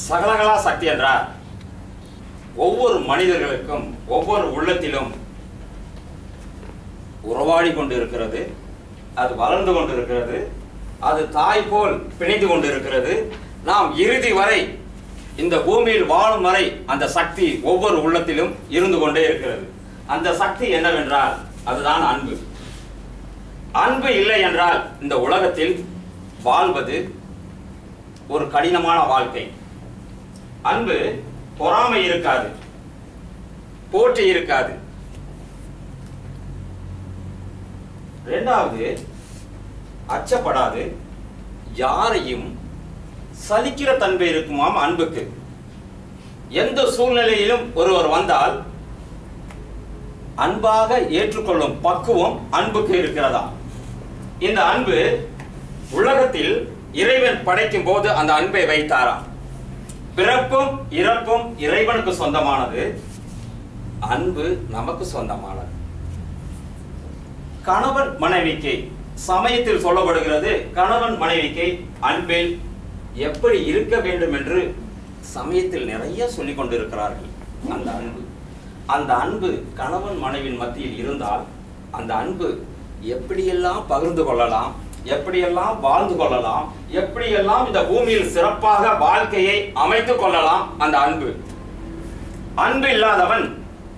சகலகலா சக்தி என்றார் ஒவ்வொரு மனிதர்களுக்கும் ஒவ்வொரு உள்ளத்திலும் உறவாடி கொண்டு இருக்கிறது அது வளர்ந்து கொண்டு இருக்கிறது அது தாய் போல் பிணைந்து கொண்டு இருக்கிறது நாம் இறுதி வரை இந்த பூமியில் வாழும் வரை அந்த சக்தி ஒவ்வொரு உள்ளத்திலும் இருந்து கொண்டே இருக்கிறது அந்த சக்தி என்னவென்றால் அதுதான் அன்பு அன்பு இல்லை என்றால் இந்த உலகத்தில் வாழ்வது ஒரு கடினமான வாழ்க்கை அன்பு பொறாமை இருக்காது போட்டி இருக்காது இரண்டாவது அச்சப்படாது யாரையும் சலிக்கிற தன்மை இருக்குமாம் அன்புக்கு எந்த சூழ்நிலையிலும் ஒருவர் வந்தால் அன்பாக ஏற்றுக்கொள்ளும் பக்குவம் அன்புக்கு இருக்கிறதா இந்த அன்பு உலகத்தில் இறைவன் படைக்கும் போது அந்த அன்பை வைத்தாராம் பிறப்பும் இறப்பும் இறைவனுக்கு சொந்தமானது அன்பு நமக்கு சொந்தமானது கணவன் மனைவிக்கு சமயத்தில் சொல்லப்படுகிறது கணவன் மனைவிக்கு அன்பில் எப்படி இருக்க வேண்டும் என்று சமயத்தில் நிறைய சொல்லிக் கொண்டிருக்கிறார்கள் அந்த அன்பு அந்த அன்பு கணவன் மனைவின் மத்தியில் இருந்தால் அந்த அன்பு எப்படியெல்லாம் பகிர்ந்து கொள்ளலாம் எப்படியெல்லாம் வாழ்ந்து கொள்ளலாம் எப்படியெல்லாம் இந்த பூமியில் சிறப்பாக வாழ்க்கையை அமைத்துக் கொள்ளலாம் அந்த அன்பு அன்பு இல்லாதவன்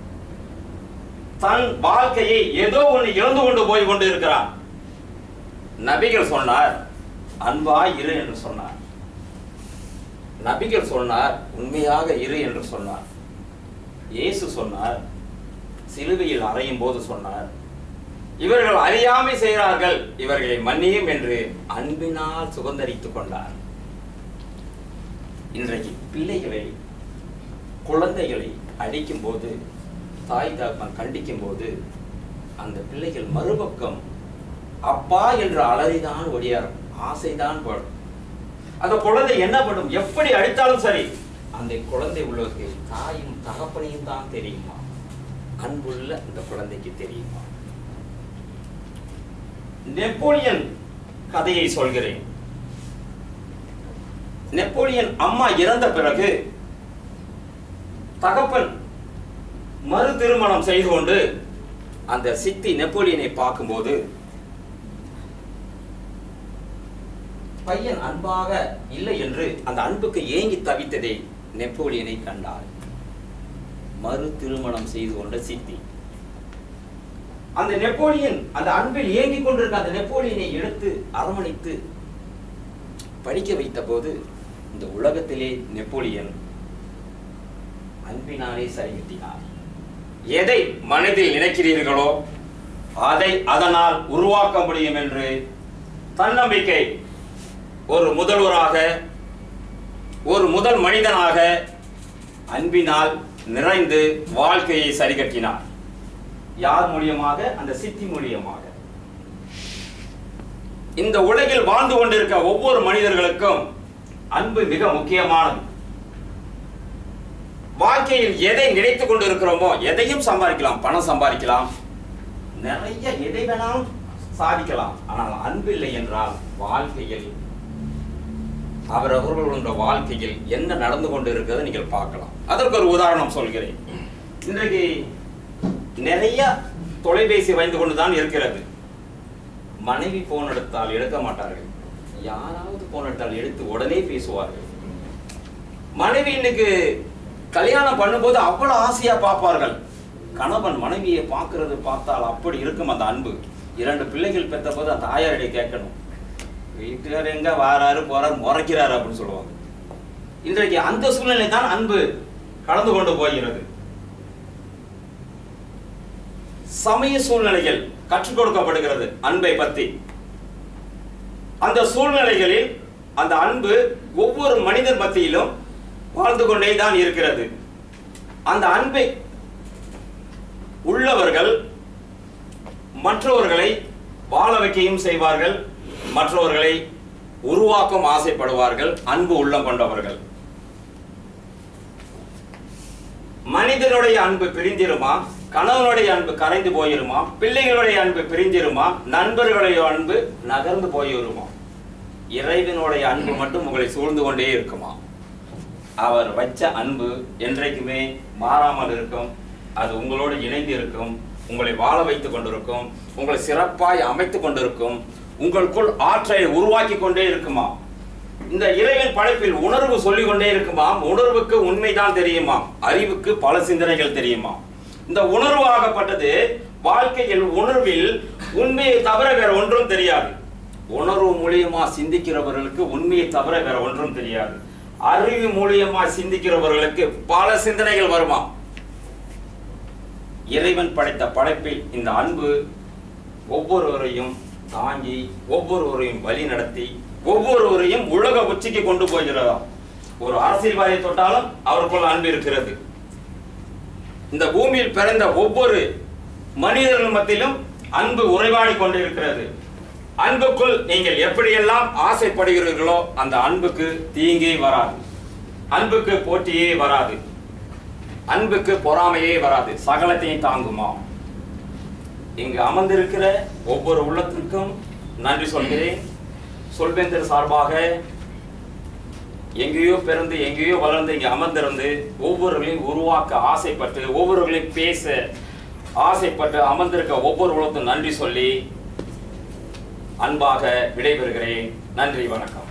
தன் வாழ்க்கையை ஏதோ ஒன்று இழந்து கொண்டு போய் கொண்டு இருக்கிறான் நபிகள் சொன்னார் அன்பாய் இரு என்று சொன்னார் நபிகள் சொன்னார் உண்மையாக இரு என்று சொன்னார் இயேசு சொன்னார் சிலுவையில் அறையும் போது சொன்னார் இவர்கள் அறியாமை செய்கிறார்கள் இவர்களை மன்னியும் என்று அன்பினால் சுதந்தரித்துக் கொண்டார் இன்றைக்கு பிள்ளைகளை குழந்தைகளை அடிக்கும் போது தாய் தகப்பன் கண்டிக்கும் போது அந்த பிள்ளைகள் மறுபக்கம் அப்பா என்ற அலறிதான் ஒடியாரும் ஆசைதான் படும் அந்த குழந்தை என்ன பண்ணும் எப்படி அடித்தாலும் சரி அந்த குழந்தை உள்ளவருக்கு தாயும் தகப்பனையும் தான் தெரியுமா அன்புள்ள அந்த குழந்தைக்கு தெரியுமா நெப்போலியன் கதையை சொல்கிறேன் நெப்போலியன் அம்மா இறந்த பிறகு தகப்பன் மறு திருமணம் செய்து கொண்டு அந்த சித்தி நெப்போலியனை பார்க்கும்போது பையன் அன்பாக இல்லை என்று அந்த அன்புக்கு ஏங்கி தவித்ததை நெப்போலியனை கண்டார் மறு திருமணம் செய்து கொண்ட சித்தி அந்த நெப்போலியன் அந்த அன்பில் ஏங்கிக் கொண்டிருக்க அந்த நெப்போலியனை எடுத்து அரவணைத்து படிக்க வைத்த போது இந்த உலகத்திலே நெப்போலியன் அன்பினாலே சரிகட்டினார் எதை மனதில் நினைக்கிறீர்களோ அதை அதனால் உருவாக்க முடியும் என்று தன்னம்பிக்கை ஒரு முதல்வராக ஒரு முதல் மனிதனாக அன்பினால் நிறைந்து வாழ்க்கையை சரிகட்டினார் யார் மூலியமாக அந்த சித்தி மூலியமாக இந்த உலகில் வாழ்ந்து கொண்டிருக்க ஒவ்வொரு மனிதர்களுக்கும் அன்பு மிக முக்கியமானது வாழ்க்கையில் எதை நினைத்துக் கொண்டிருக்கிறோமோ எதையும் சம்பாதிக்கலாம் பணம் சம்பாதிக்கலாம் நிறைய எதை வேணாலும் சாதிக்கலாம் ஆனால் அன்பில்லை என்றால் வாழ்க்கையில் அவரவர்களுடைய வாழ்க்கையில் என்ன நடந்து கொண்டு இருக்கிறது நீங்கள் பார்க்கலாம் அதற்கு ஒரு உதாரணம் சொல்கிறேன் இன்றைக்கு நிறைய தொலைபேசி வைந்து கொண்டுதான் இருக்கிறது மனைவி போன் எடுத்தால் எடுக்க மாட்டார்கள் யாராவது போன் எடுத்தால் எடுத்து உடனே பேசுவார்கள் மனைவி இன்னைக்கு கல்யாணம் பண்ணும்போது அவ்வளவு ஆசையா பார்ப்பார்கள் கணவன் மனைவியை பார்க்கிறது பார்த்தால் அப்படி இருக்கும் அந்த அன்பு இரண்டு பிள்ளைகள் பெற்ற போது அந்த தாயாரிடையே கேட்கணும் வீட்டுக்கார் எங்க வாராரு போறாரு முறைக்கிறாரு அப்படின்னு சொல்லுவாங்க இன்றைக்கு அந்த சூழ்நிலை தான் அன்பு கடந்து கொண்டு போகிறது சமய சூழ்நிலைகள் கற்றுக் கொடுக்கப்படுகிறது அன்பை பத்தி அந்த சூழ்நிலைகளில் அந்த அன்பு ஒவ்வொரு மனிதர் மத்தியிலும் வாழ்ந்து கொண்டே தான் இருக்கிறது அந்த அன்பை உள்ளவர்கள் மற்றவர்களை வாழ வைக்கையும் செய்வார்கள் மற்றவர்களை உருவாக்கும் ஆசைப்படுவார்கள் அன்பு உள்ளம் கொண்டவர்கள் மனிதனுடைய அன்பு பிரிந்திருமா கணவனுடைய அன்பு கரைந்து போயிருமா பிள்ளைகளுடைய அன்பு பிரிந்திருமா நண்பர்களுடைய அன்பு நகர்ந்து போயிருமா இறைவனுடைய அன்பு மட்டும் உங்களை சூழ்ந்து கொண்டே இருக்குமா அவர் வச்ச அன்பு என்றைக்குமே மாறாமல் இருக்கும் அது உங்களோடு இணைந்து இருக்கும் உங்களை வாழ வைத்துக் கொண்டிருக்கும் உங்களை சிறப்பாய் அமைத்துக் கொண்டிருக்கும் உங்களுக்குள் ஆற்றலை உருவாக்கி கொண்டே இருக்குமா இந்த இறைவன் படைப்பில் உணர்வு சொல்லிக் கொண்டே இருக்குமாம் உணர்வுக்கு உண்மைதான் தெரியுமாம் அறிவுக்கு பல சிந்தனைகள் தெரியுமா இந்த உணர்வு ஆகப்பட்டது வாழ்க்கையில் உணர்வில் உண்மையை தவிர வேற ஒன்றும் தெரியாது உணர்வு மூலியமா சிந்திக்கிறவர்களுக்கு உண்மையை தவிர வேற ஒன்றும் தெரியாது அறிவு மூலியமா சிந்திக்கிறவர்களுக்கு பல சிந்தனைகள் வருமா இறைவன் படைத்த படைப்பில் இந்த அன்பு ஒவ்வொருவரையும் தாங்கி ஒவ்வொருவரையும் வழி நடத்தி ஒவ்வொருவரையும் உலக உச்சிக்கு கொண்டு போகிறதா ஒரு அரசியல்வாதியை தொட்டாலும் அவருக்குள்ள அன்பு இருக்கிறது இந்த பூமியில் பிறந்த ஒவ்வொரு மனிதர்கள் மத்தியிலும் அன்பு உறைவாடி கொண்டிருக்கிறது அன்புக்குள் நீங்கள் எப்படியெல்லாம் ஆசைப்படுகிறீர்களோ அந்த அன்புக்கு தீங்கே வராது அன்புக்கு போட்டியே வராது அன்புக்கு பொறாமையே வராது சகலத்தையும் தாங்குமா இங்கு அமர்ந்திருக்கிற ஒவ்வொரு உள்ளத்திற்கும் நன்றி சொல்கிறேன் சொல்வேந்தர் சார்பாக எங்கேயோ பிறந்து எங்கேயோ வளர்ந்து இங்கே அமர்ந்திருந்து ஒவ்வொருவர்களையும் உருவாக்க ஆசைப்பட்டு ஒவ்வொருவர்களையும் பேச ஆசைப்பட்டு அமர்ந்திருக்க ஒவ்வொரு உலகத்தும் நன்றி சொல்லி அன்பாக விடைபெறுகிறேன் நன்றி வணக்கம்